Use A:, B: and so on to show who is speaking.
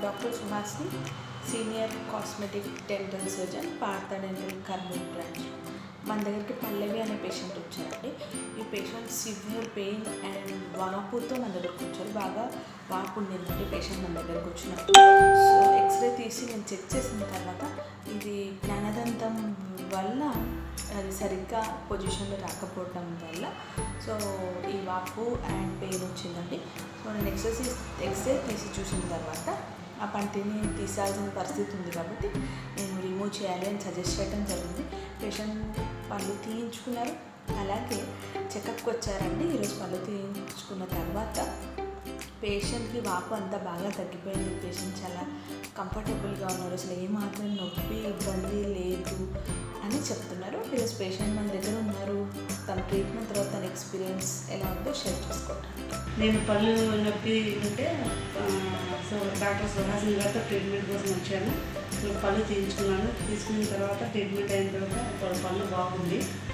A: doctor Suhasini senior cosmetic dental surgeon Partha dental Kurnool branch మన దగ్గరికి పల్లవి అనే పేషెంట్ వచ్చారండి ఈ పేషెంట్ సివియర్ పెయిన్ అండ్ వాపుతో మన దగ్గరకు వచ్చారు బాగా వాపు ఉండిందండి పేషెంట్ మన దగ్గరకు వచ్చినప్పుడు సో ఎక్స్రే తీసి నేను చెక్ చేసిన తర్వాత ఇది జ్ఞానదంతం వల్ల అది సరిగ్గా పొజిషన్లో రాకపోవడం వల్ల సో ఈ వాపు అండ్ పెయిన్ వచ్చిందండి సో నేను ఎక్సర్సైజ్ ఎక్స్రే తీసి చూసిన తర్వాత ఆ పంటిని తీసాల్సిన పరిస్థితి ఉంది కాబట్టి నేను రిమూవ్ చేయాలి అని సజెస్ట్ చేయడం జరిగింది పేషెంట్ పళ్ళు తీయించుకున్నారు అలాగే చెకప్కి వచ్చారండి ఈరోజు పళ్ళు తీయించుకున్న తర్వాత పేషెంట్కి వాపు అంతా బాగా తగ్గిపోయింది పేషెంట్ చాలా కంఫర్టబుల్గా ఉన్నారు అసలు ఏమాత్రం నొప్పి ఇబ్బంది లేదు అని చెప్తున్నారు ఈరోజు పేషెంట్ మన దగ్గర ఉన్నారు తన ట్రీట్మెంట్ తర్వాత తన ఎక్స్పీరియన్స్ ఎలా ఉందో షేర్ చేసుకోవటానికి
B: నేను పళ్ళు నొప్పి ఉంటే ఆ, సో డాక్టర్ సుహాసిని గారితో ట్రీట్మెంట్ కోసం వచ్చాను నేను పళ్ళు తీయించుకున్నాను తీసుకున్న తర్వాత ట్రీట్మెంట్ అయిన తర్వాత ప- పళ్ళు బాగుంది